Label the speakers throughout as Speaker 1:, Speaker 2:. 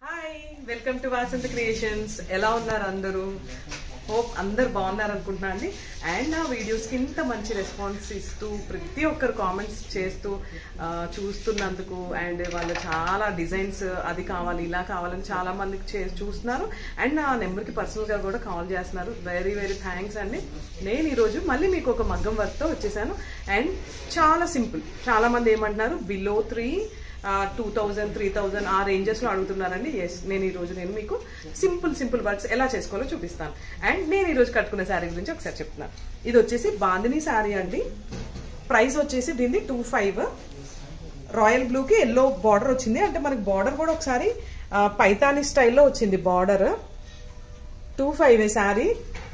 Speaker 1: hi welcome to Vasantha creations ఎలా ఉన్నారు అందరూ హోప్ అందరు బాగున్నారు అనుకుంటున్నా అండి అండ్ నా వీడియోస్కి ఇంత మంచి రెస్పాన్స్ ఇస్తూ ప్రతి ఒక్కరు కామెంట్స్ చేస్తూ ఆ, చూస్తున్నందుకు అండ్ వాళ్ళు చాలా డిజైన్స్ అది కావాలి ఇలా కావాలని చాలా మందికి చే చూస్తున్నారు అండ్ నా నెంబర్కి పర్సనల్గా కూడా కాల్ చేస్తున్నారు వెరీ వెరీ థ్యాంక్స్ అండి నేను ఈరోజు మళ్ళీ మీకు ఒక మగ్గం వర్క్తో వచ్చేసాను అండ్ చాలా సింపుల్ చాలా మంది ఏమంటున్నారు below three two thousand three thousand ఆ రేంజెస్లో అడుగుతున్నారండి ఎస్ నేను ఈరోజు నేను మీకు సింపుల్ సింపుల్ వర్క్స్ ఎలా చేసుకోవాలో చూపిస్తాను అండ్ నేను ఈరోజు కట్టుకున్న శారీ గురించి ఒకసారి చెప్తున్నాను ఇది వచ్చేసి బాందిని శారీ అండి ప్రైస్ వచ్చేసి దీన్ని టూ ఫైవ్ రాయల్ బ్లూకి ఎల్లో బార్డర్ వచ్చింది అంటే మనకి బార్డర్ కూడా ఒకసారి ఆ, పైతాని స్టైల్లో వచ్చింది border two five sari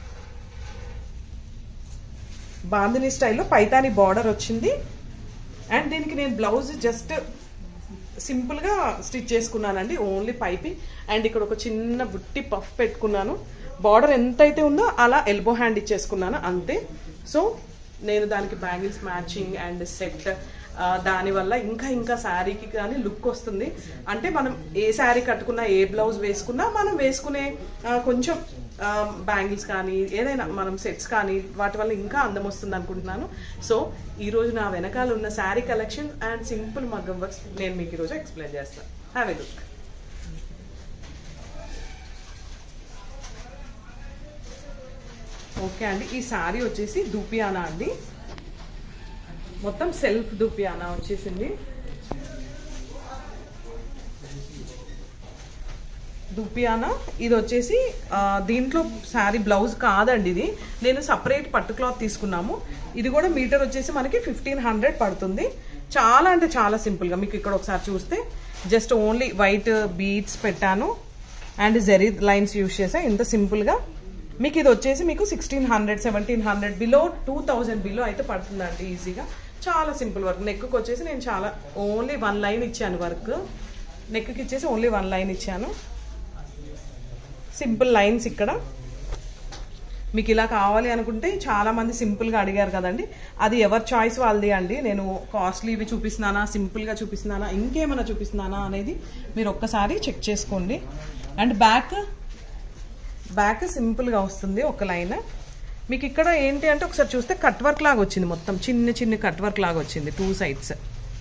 Speaker 1: bandhani స్టైల్లో పైతాని బార్డర్ వచ్చింది అండ్ దీనికి నేను బ్లౌజ్ జస్ట్ సింపుల్గా స్టిచ్ చేసుకున్నానండి ఓన్లీ పైపింగ్ అండ్ ఇక్కడ ఒక చిన్న బుట్టి పఫ్ పెట్టుకున్నాను బార్డర్ ఎంతైతే ఉందో అలా ఎల్బో హ్యాండ్ ఇచ్చేసుకున్నాను అంతే సో నేను దానికి బ్యాంగిల్స్ మ్యాచింగ్ అండ్ సెట్ దానివల్ల ఇంకా ఇంకా శారీకి కానీ లుక్ వస్తుంది అంటే మనం ఏ శారీ కట్టుకున్నా ఏ బ్లౌజ్ వేసుకున్నా మనం వేసుకునే ఆ, కొంచెం బ్యాంగిల్స్ కానీ ఏదైనా మనం సెట్స్ కానీ వాటి వల్ల ఇంకా అందం వస్తుంది అనుకుంటున్నాను సో ఈరోజు నా వెనకాల ఉన్న శారీ కలెక్షన్ అండ్ సింపుల్ మగ్గం వర్క్స్ నేను మీకు ఈరోజు ఎక్స్ప్లెయిన్ చేస్తాను హ్యావ్ ఎ లుక్ ఓకే అండి ఈ శారీ వచ్చేసి దూపియానా అండి మొత్తం సెల్ఫ్ దూపియానా వచ్చేసింది దుపియానా ఇది వచ్చేసి ఆ, దీంట్లో శారీ బ్లౌజ్ కాదండి ఇది నేను సపరేట్ పట్టు క్లాత్ తీసుకున్నాము ఇది కూడా మీటర్ వచ్చేసి మనకి ఫిఫ్టీన్ హండ్రెడ్ పడుతుంది చాలా అంటే చాలా సింపుల్గా మీకు ఇక్కడ ఒకసారి చూస్తే జస్ట్ ఓన్లీ వైట్ బీడ్స్ పెట్టాను అండ్ జెరీ లైన్స్ యూస్ చేసా ఇంత సింపుల్గా మీకు ఇది వచ్చేసి మీకు sixteen hundred seventeen hundred below two thousand below అయితే పడుతుందండి ఈజీగా చాలా సింపుల్ వర్క్ నెక్కి వచ్చేసి నేను చాలా ఓన్లీ వన్ లైన్ ఇచ్చాను వర్క్ నెక్కి ఇచ్చేసి ఓన్లీ వన్ లైన్ ఇచ్చాను సింపుల్ లైన్స్ ఇక్కడ మీకు ఇలా కావాలి అనుకుంటే చాలా మంది సింపుల్గా అడిగారు కదండి అది ఎవరి చాయిస్ వాళ్ళది అండి నేను కాస్ట్లీ ఇవి చూపిస్తున్నానా సింపుల్గా చూపిస్తున్నానా ఇంకేమైనా చూపిస్తున్నానా అనేది మీరు ఒక్కసారి చెక్ చేసుకోండి అండ్ బ్యాక్ బ్యాక్ సింపుల్గా వస్తుంది ఒక లైన్ మీకు ఇక్కడ ఏంటి అంటే ఒకసారి చూస్తే కట్ వర్క్ లాగా వచ్చింది మొత్తం చిన్న చిన్న కట్ వర్క్ లాగా వచ్చింది టూ సైడ్స్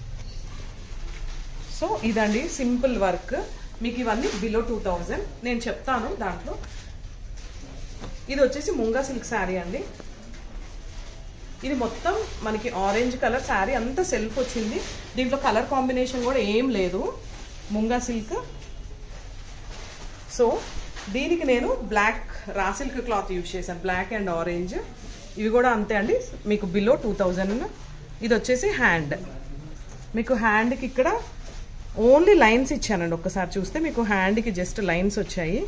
Speaker 1: సో ఇదండి సింపుల్ వర్క్ మీకు ఇవన్నీ బిలో టూ థౌజండ్ నేను చెప్తాను దాంట్లో ఇది వచ్చేసి ముంగా సిల్క్ శారీ అండి ఇది మొత్తం మనకి ఆరెంజ్ కలర్ శారీ అంతా సెల్ఫ్ వచ్చింది దీంట్లో కలర్ కాంబినేషన్ కూడా ఏం లేదు ముంగా సిల్క్ సో దీనికి నేను black raw silk cloth use చేశాను బ్లాక్ అండ్ ఆరెంజ్ ఇవి కూడా అంతే అండి మీకు బిలో టూ థౌజండ్ ఇది వచ్చేసి హ్యాండ్ మీకు హ్యాండ్కి ఇక్కడ ఓన్లీ లైన్స్ ఇచ్చానండి ఒక్కసారి చూస్తే మీకు హ్యాండ్కి జస్ట్ లైన్స్ వచ్చాయి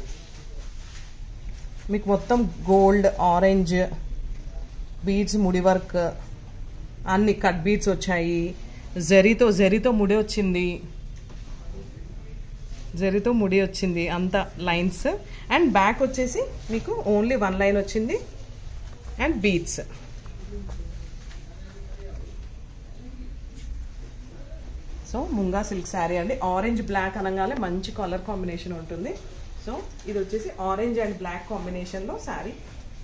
Speaker 1: మీకు మొత్తం గోల్డ్ ఆరెంజ్ బీడ్స్ ముడి వర్క్ అన్ని కట్ బీడ్స్ వచ్చాయి జరీతో జరీతో ముడి వచ్చింది జరీతో ముడి వచ్చింది అంత లైన్స్ అండ్ బ్యాక్ వచ్చేసి మీకు ఓన్లీ వన్ లైన్ వచ్చింది and beads so Munga silk sari అండి ఆరెంజ్ బ్లాక్ అనగానే మంచి కలర్ కాంబినేషన్ ఉంటుంది సో ఇది వచ్చేసి ఆరెంజ్ అండ్ బ్లాక్ కాంబినేషన్లో శారీ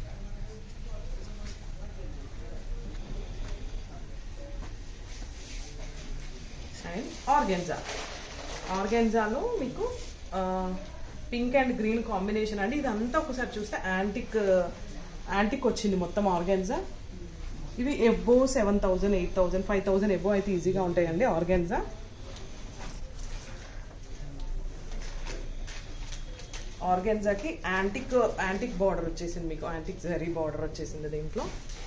Speaker 1: అండ్ ఆర్గెన్జా ఆర్గెన్జాలో మీకు పింక్ అండ్ గ్రీన్ కాంబినేషన్ అండి ఇదంతా ఒకసారి చూస్తే యాంటిక్ యాంటిక్ వచ్చింది మొత్తం ఆర్గెన్జా ఇవి above seven thousand eight thousand five thousand above అయితే ఈజీగా ఉంటాయండి ఆర్గెన్జా ఆర్గెన్జాకి యాంటిక్ యాంటిక్ బార్డర్ వచ్చేసింది మీకు యాంటిక్ జరీ బార్డర్ వచ్చేసింది దీంట్లో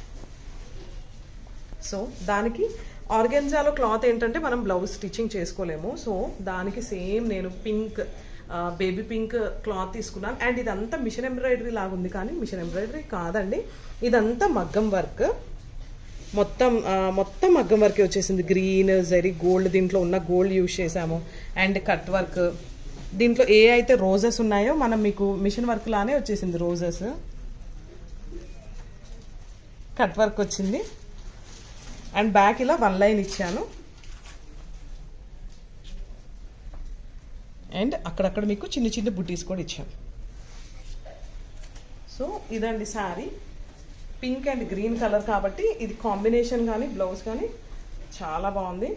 Speaker 1: సో దానికి ఆర్గెన్జాలో క్లాత్ ఏంటంటే మనం బ్లౌజ్ స్టిచ్చింగ్ చేసుకోలేము సో దానికి సేమ్ నేను పింక్ బేబీ పింక్ క్లాత్ తీసుకున్నాను అండ్ ఇదంతా మిషన్ ఎంబ్రాయిడరీ లాగా ఉంది కానీ మిషన్ ఎంబ్రాయిడరీ కాదండి ఇదంతా మగ్గం వర్క్ మొత్తం ఆ, మొత్తం మగ్గం వర్క్ వచ్చేసింది గ్రీన్ జరీ గోల్డ్ దీంట్లో ఉన్న గోల్డ్ యూజ్ చేసాము అండ్ కట్ వర్క్ దీంట్లో ఏ అయితే రోజెస్ ఉన్నాయో మనం మీకు మిషన్ వర్క్ లానే వచ్చేసింది రోజెస్ కట్ వర్క్ వచ్చింది అండ్ బ్యాక్ ఇలా వన్ లైన్ ఇచ్చాను అండ్ అక్కడక్కడ మీకు చిన్న చిన్న బుటీస్ కూడా ఇచ్చాం సో ఇదండి sari pink and green colour కాబట్టి ఇది కాంబినేషన్ కానీ బ్లౌజ్ కానీ చాలా బాగుంది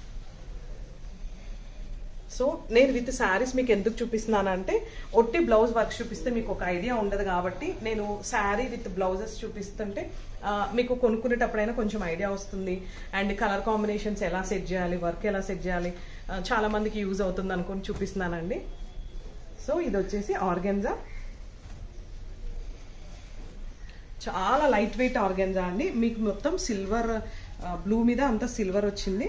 Speaker 1: సో నేను విత్ శారీస్ మీకు ఎందుకు చూపిస్తున్నానంటే ఒట్టి బ్లౌజ్ వర్క్ చూపిస్తే మీకు ఒక ఐడియా ఉండదు కాబట్టి నేను శారీ విత్ బ్లౌజెస్ చూపిస్తుంటే ఆ, మీకు కొనుక్కునేటప్పుడైనా కొంచెం ఐడియా వస్తుంది అండ్ కలర్ కాంబినేషన్స్ ఎలా సెట్ చేయాలి వర్క్ ఎలా సెట్ చేయాలి ఆ, చాలా మందికి యూజ్ అవుతుంది అనుకొని చూపిస్తున్నానండి సో ఇది వచ్చేసి ఆర్గెన్జా చాలా లైట్ వెయిట్ ఆర్గెన్జా అండి మీకు మొత్తం సిల్వర్ బ్లూ మీద అంతా సిల్వర్ వచ్చింది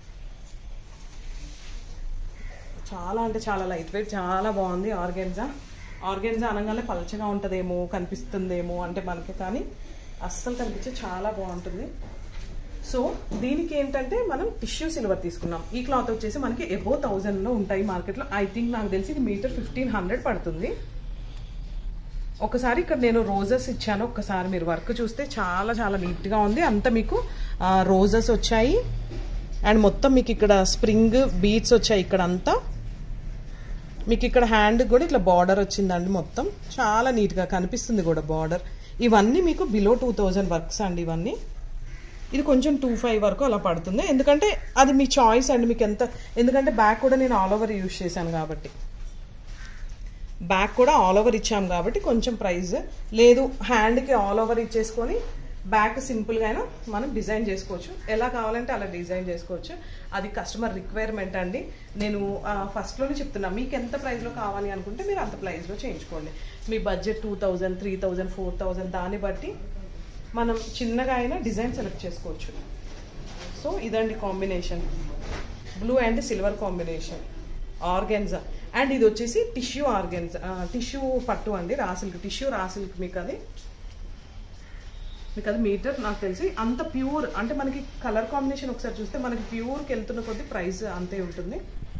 Speaker 1: చాలా అంటే చాలా లైట్ వెయిట్ చాలా బాగుంది ఆర్గెన్జా ఆర్గెన్జా అనగానే పలచగా ఉంటుందేమో కనిపిస్తుందేమో అంటే మనకి కానీ అస్సలు కనిపించే చాలా బాగుంటుంది సో దీనికి ఏంటంటే మనం టిష్యూ సిల్వర్ తీసుకున్నాం ఈ క్లాత్ వచ్చేసి మనకి ఎబో థౌజండ్లో ఉంటాయి మార్కెట్లో ఐ థింక్ నాకు తెలిసి ఇది మీటర్ ఫిఫ్టీన్ హండ్రెడ్ పడుతుంది ఒకసారి ఇక్కడ నేను రోజెస్ ఇచ్చాను ఒక్కసారి మీరు వర్క్ చూస్తే చాలా చాలా నీట్గా ఉంది అంతా మీకు రోజెస్ వచ్చాయి అండ్ మొత్తం మీకు ఇక్కడ స్ప్రింగ్ బీట్స్ వచ్చాయి ఇక్కడ అంతా మీకు ఇక్కడ హ్యాండ్ కూడా ఇట్లా బార్డర్ వచ్చిందండి మొత్తం చాలా నీట్గా కనిపిస్తుంది కూడా బార్డర్ ఇవన్నీ మీకు బిలో టూ థౌజండ్ వర్క్స్ అండి ఇవన్నీ ఇది కొంచెం టూ ఫైవ్ వరకు అలా పడుతుంది ఎందుకంటే అది మీ చాయిస్ అండి మీకు ఎంత ఎందుకంటే బ్యాక్ కూడా నేను ఆల్ ఓవర్ యూజ్ చేశాను కాబట్టి బ్యాక్ కూడా ఆల్ ఓవర్ ఇచ్చాం కాబట్టి కొంచెం ప్రైస్ లేదు హ్యాండ్కి ఆల్ ఓవర్ ఇచ్చేసుకొని బ్యాక్ సింపుల్గా అయినా మనం డిజైన్ చేసుకోవచ్చు ఎలా కావాలంటే అలా డిజైన్ చేసుకోవచ్చు అది కస్టమర్ రిక్వైర్మెంట్ అండి నేను ఫస్ట్లోనే చెప్తున్నా మీకు ఎంత ప్రైస్లో కావాలి అనుకుంటే మీరు అంత ప్రైస్లో చేయించుకోండి మీ budget two thousand three thousand four thousand దాన్ని బట్టి మనం చిన్నగా అయినా డిజైన్ సెలెక్ట్ చేసుకోవచ్చు సో ఇదండి combination blue and silver combination organza and ఇది వచ్చేసి టిష్యూ ఆర్గెన్జా టిష్యూ పట్టు అండి raw silk tissue raw silk మీకు అది మీకు అది మీటర్ నాకు తెలిసి అంత ప్యూర్ అంటే మనకి కలర్ కాంబినేషన్ ఒకసారి చూస్తే మనకి ప్యూర్కి వెళ్తున్న కొద్ది ప్రైస్ అంతే ఉంటుంది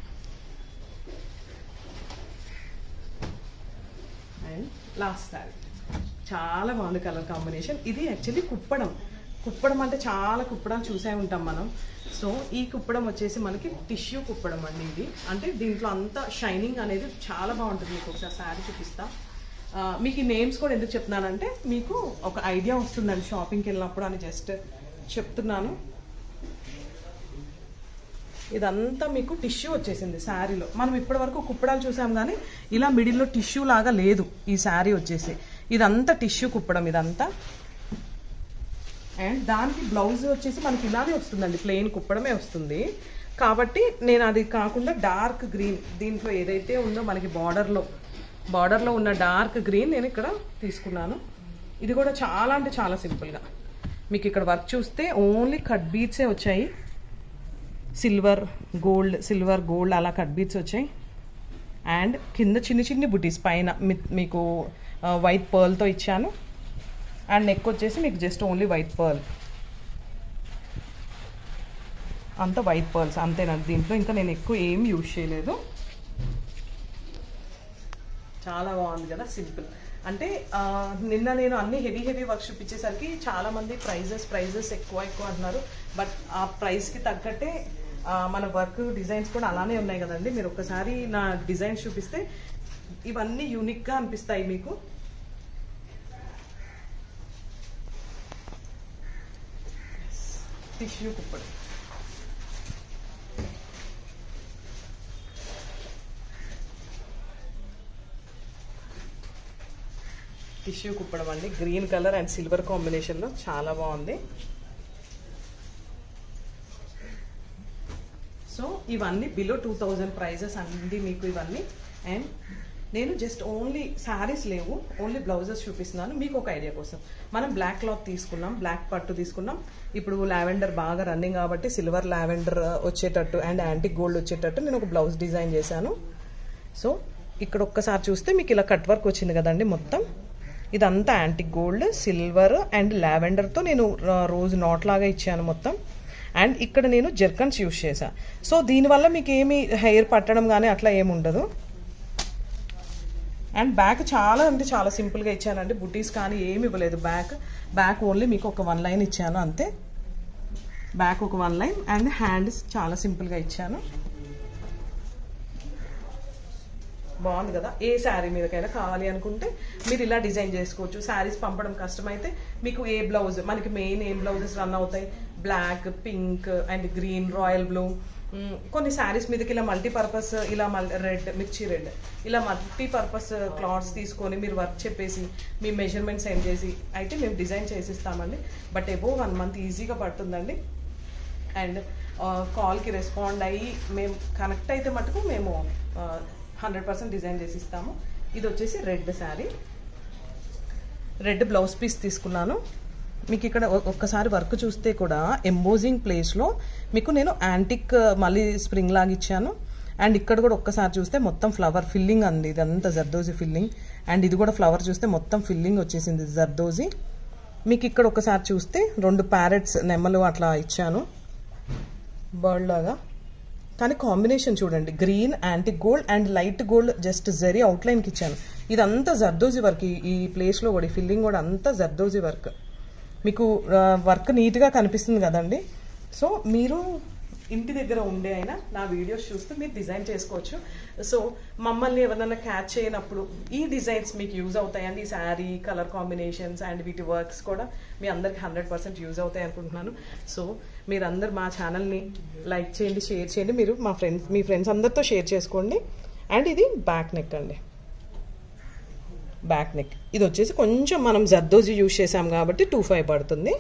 Speaker 1: అండ్ లాస్ట్ శారీ చాలా బాగుంది కలర్ కాంబినేషన్ ఇది యాక్చువల్లీ కుప్పడం కుప్పడం అంటే చాలా కుప్పడం చూసే ఉంటాం మనం సో ఈ కుప్పడం వచ్చేసి మనకి టిష్యూ కుప్పడం అండి ఇది అంటే దీంట్లో అంతా షైనింగ్ అనేది చాలా బాగుంటుంది మీకు ఒకసారి శారీ చూపిస్తా ఆ, మీకు ఈ నేమ్స్ కూడా ఎందుకు చెప్తున్నానంటే మీకు ఒక ఐడియా వస్తుందండి షాపింగ్కి వెళ్ళినప్పుడు అని జస్ట్ చెప్తున్నాను ఇదంతా మీకు టిష్యూ వచ్చేసింది శారీలో మనం ఇప్పటి వరకు కుప్పడాలు చూసాం కానీ ఇలా మిడిల్లో టిష్యూ లాగా లేదు ఈ శారీ వచ్చేసి ఇదంతా టిష్యూ కుప్పడం ఇదంతా అండ్ దానికి బ్లౌజ్ వచ్చేసి మనకి ఇలాగే వస్తుందండి ప్లెయిన్ కుప్పడమే వస్తుంది కాబట్టి నేను అది కాకుండా డార్క్ గ్రీన్ దీంట్లో ఏదైతే ఉందో మనకి బార్డర్లో బార్డర్లో ఉన్న డార్క్ గ్రీన్ నేను ఇక్కడ తీసుకున్నాను ఇది కూడా చాలా అంటే చాలా సింపుల్గా మీకు ఇక్కడ వర్క్ చూస్తే ఓన్లీ కట్ బీట్సే వచ్చాయి సిల్వర్ గోల్డ్ సిల్వర్ గోల్డ్ అలా కట్ బీట్స్ వచ్చాయి అండ్ కింద చిన్న చిన్ని బుటీస్ పైన మీ- మీకు వైట్ పర్ల్తో ఇచ్చాను అండ్ నెక్ వచ్చేసి మీకు జస్ట్ ఓన్లీ వైట్ పర్ల్ అంత వైట్ పర్ల్స్ అంతేనండి దీంట్లో ఇంకా నేను ఎక్కువ ఏం యూజ్ చేయలేదు చాలా బాగుంది కదా సింపుల్ అంటే ఆ, నిన్న నేను అన్ని హెవీ హెవీ వర్క్ చూపించేసరికి చాలా మంది ప్రైజెస్ ప్రైజెస్ ఎక్కువ ఎక్కువ అంటున్నారు బట్ ఆ ప్రైస్కి తగ్గట్టే ఆ, మన వర్క్ డిజైన్స్ కూడా అలానే ఉన్నాయి కదండి మీరు ఒక్కసారి నా డిజైన్స్ చూపిస్తే ఇవన్నీ యూనిక్గా అనిపిస్తాయి మీకు టిష్యూ కుప్పడు టిష్యూ కుప్పడం అండి గ్రీన్ కలర్ అండ్ సిల్వర్ కాంబినేషన్లో చాలా బాగుంది సో ఇవన్నీ బిలో టూ థౌజండ్ ప్రైజెస్ అండి మీకు ఇవన్నీ అండ్ నేను జస్ట్ ఓన్లీ శారీస్ లేవు ఓన్లీ బ్లౌజెస్ చూపిస్తున్నాను మీకు ఒక ఐడియా కోసం మనం బ్లాక్ క్లాత్ తీసుకున్నాం బ్లాక్ పట్టు తీసుకున్నాం ఇప్పుడు లావెండర్ బాగా రన్నింగ్ కాబట్టి సిల్వర్ లావెండర్ వచ్చేటట్టు అండ్ యాంటిక్ గోల్డ్ వచ్చేటట్టు నేను ఒక బ్లౌజ్ డిజైన్ చేశాను సో ఇక్కడ ఒక్కసారి చూస్తే మీకు ఇలా కట్ వర్క్ వచ్చింది కదండి మొత్తం ఇదంతా యాంటిక్ గోల్డ్ సిల్వర్ అండ్ లావెండర్తో నేను ర- రోజు నాట్ లాగా ఇచ్చాను మొత్తం అండ్ ఇక్కడ నేను జెర్కన్స్ యూస్ చేశా సో దీనివల్ల మీకు ఏమి హెయిర్ పట్టడం కానీ అట్లా ఏమి ఉండదు అండ్ బ్యాక్ చాలా అంటే చాలా సింపుల్గా ఇచ్చానండి బుటీస్ కానీ ఏమి ఇవ్వలేదు బ్యాక్ బ్యాక్ ఓన్లీ మీకు ఒక వన్ లైన్ ఇచ్చాను అంతే బ్యాక్ ఒక వన్ లైన్ అండ్ హ్యాండ్స్ చాలా సింపుల్గా ఇచ్చాను బాగుంది కదా ఏ శారీ మీదకైనా కావాలి అనుకుంటే మీరు ఇలా డిజైన్ చేసుకోవచ్చు శారీస్ పంపడం కష్టమైతే మీకు ఏ బ్లౌజ్ మనకి మెయిన్ ఏ బ్లౌజెస్ రన్ అవుతాయి black pink and green royal blue మ్, కొన్ని శారీస్ మీదకి ఇలా మల్టీపర్పస్ ఇలా రెడ్ మిర్చి రెడ్ ఇలా మల్టీపర్పస్ క్లాత్స్ తీసుకొని మీరు వర్క్ చెప్పేసి మీ మెజర్మెంట్స్ సెండ్ చేసి అయితే మేము డిజైన్ చేసిస్తామండి బట్ ఎబో వన్ మంత్ ఈజీగా పడుతుందండి అండ్ కాల్కి రెస్పాండ్ అయ్యి మేము కనెక్ట్ అయితే మటుకు మేము హండ్రెడ్ పర్సెంట్ డిజైన్ చేసి ఇస్తాము ఇది వచ్చేసి red sari red blouse piece తీసుకున్నాను మీకు ఇక్కడ ఒ- ఒక్కసారి వర్క్ చూస్తే కూడా ఎంబోజింగ్ ప్లేస్లో మీకు నేను యాంటిక్ మళ్ళీ స్ప్రింగ్ లాగా ఇచ్చాను అండ్ ఇక్కడ కూడా ఒక్కసారి చూస్తే మొత్తం ఫ్లవర్ ఫిల్లింగ్ అంది ఇదంతా జర్దోజీ ఫిల్లింగ్ అండ్ ఇది కూడా ఫ్లవర్ చూస్తే మొత్తం ఫిల్లింగ్ వచ్చేసింది జర్దోజీ మీకు ఇక్కడ ఒకసారి చూస్తే రెండు ప్యారెట్స్ నెమ్మలు అట్లా ఇచ్చాను బర్డ్ లాగా కానీ కాంబినేషన్ చూడండి green antique gold and light gold just జరీ అవుట్లైన్కి ఇచ్చాను ఇదంతా జర్దోజీ వర్క్ ఈ- ఈ ప్లేస్లో కూడా ఈ ఫిల్లింగ్ కూడా అంతా జర్దోజీ వర్క్ మీకు వర్క్ నీట్గా కనిపిస్తుంది కదండి సో మీరు ఇంటి దగ్గర ఉండే అయినా నా వీడియోస్ చూస్తే మీరు డిజైన్ చేసుకోవచ్చు సో మమ్మల్ని ఎవరైనా క్యాచ్ చేయనప్పుడు ఈ డిజైన్స్ మీకు యూజ్ అవుతాయండి ఈ శారీ కలర్ కాంబినేషన్స్ అండ్ వీటి వర్క్స్ కూడా మీ అందరికి హండ్రెడ్ పర్సెంట్ యూజ్ అవుతాయి అనుకుంటున్నాను సో మీరందరు మా ఛానల్ని లైక్ చేయండి షేర్ చేయండి మీరు మా ఫ్రెండ్స్ మీ ఫ్రెండ్స్ అందరితో షేర్ చేసుకోండి అండ్ ఇది బ్యాక్ నెక్ అండి బ్యాక్ నెక్ ఇది వచ్చేసి కొంచెం మనం జర్దోజీ యూజ్ చేసాం కాబట్టి టూ ఫైవ్ పడుతుంది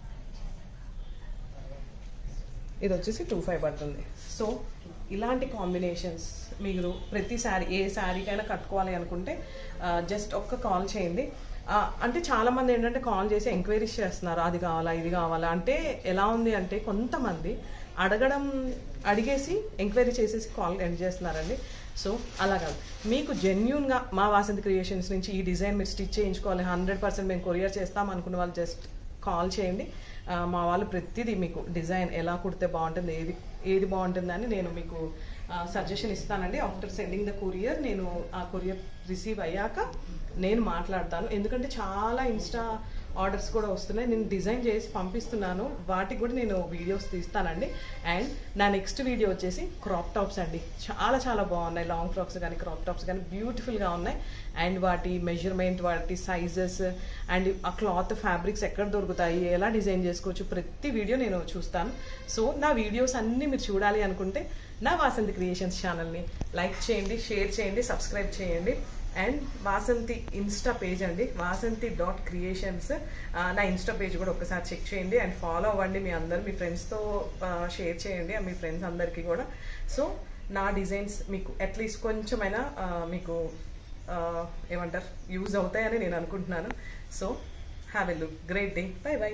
Speaker 1: ఇది వచ్చేసి టూ ఫైవ్ పడుతుంది సో ఇలాంటి కాంబినేషన్స్ మీరు ప్రతి శారీ ఏ శారీకైనా కట్టుకోవాలి అనుకుంటే జస్ట్ ఒక్క కాల్ చేయండి ఆ, అంటే చాలా మంది ఏంటంటే కాల్ చేసి ఎంక్వైరీస్ చేస్తున్నారు అది కావాలా ఇది కావాలా అంటే ఎలా ఉంది అంటే కొంతమంది అడగడం అడిగేసి ఎంక్వైరీ చేసేసి కాల్ ఎండ్ చేస్తున్నారండి సో అలా కాదు మీకు జెన్యున్గా మా వాసంతి క్రియేషన్స్ నుంచి ఈ డిజైన్ మీరు స్టిచ్ చేయించుకోవాలి హండ్రెడ్ పర్సెంట్ మేము కొరియర్ చేస్తాం అనుకున్న వాళ్ళు జస్ట్ కాల్ చేయండి ఆ, మా వాళ్ళు ప్రతిదీ మీకు డిజైన్ ఎలా కుడితే బాగుంటుంది ఏది ఏది బాగుంటుంది అని నేను మీకు సజెషన్ ఇస్తానండి ఆఫ్టర్ సెండింగ్ ద కొరియర్ నేను ఆ కొరియర్ రిసీవ్ అయ్యాక నేను మాట్లాడతాను ఎందుకంటే చాలా ఇన్స్టా ఆర్డర్స్ కూడా వస్తున్నాయి నేను డిజైన్ చేసి పంపిస్తున్నాను వాటికి కూడా నేను వీడియోస్ తీస్తానండి అండ్ నా నెక్స్ట్ వీడియో వచ్చేసి క్రాప్ టాప్స్ అండి చాలా చాలా బాగున్నాయి లాంగ్ ఫ్రాక్స్ కానీ క్రాప్ టాప్స్ కానీ బ్యూటిఫుల్గా ఉన్నాయి అండ్ వాటి మెజర్మెంట్ వాటి సైజెస్ అండ్ ఆ క్లాత్ ఫ్యాబ్రిక్స్ ఎక్కడ దొరుకుతాయి ఎలా డిజైన్ చేసుకోవచ్చు ప్రతి వీడియో నేను చూస్తాను సో నా వీడియోస్ అన్నీ మీరు చూడాలి అనుకుంటే నా వాసంతి క్రియేషన్స్ ఛానల్ని లైక్ చేయండి షేర్ చేయండి సబ్స్క్రైబ్ చేయండి అండ్ వాసంతి ఇన్స్టా పేజ్ అండి వాసంతి డాట్ క్రియేషన్స్ నా ఇన్స్టా పేజ్ కూడా ఒకసారి చెక్ చేయండి అండ్ ఫాలో అవ్వండి మీ అందరు మీ ఫ్రెండ్స్తో షేర్ చేయండి మీ ఫ్రెండ్స్ అందరికీ కూడా సో నా డిజైన్స్ మీకు అట్లీస్ట్ కొంచెమైనా ఆ, మీకు ఆ, ఏమంటారు యూజ్ అవుతాయని నేను అనుకుంటున్నాను so have a look great day bye bye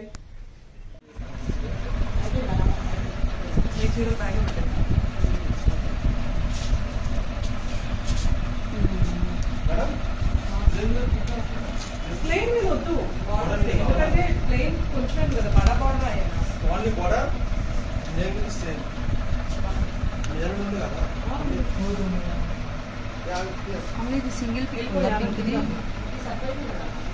Speaker 1: plane మీద వద్దు ఎందుకంటే ప్లేన్ కొంచెం కదా బడ బార్డర్ అయ్యాను
Speaker 2: only border name same measurement ఉంది కదా
Speaker 3: हमने सिंगल पिक पिंक दी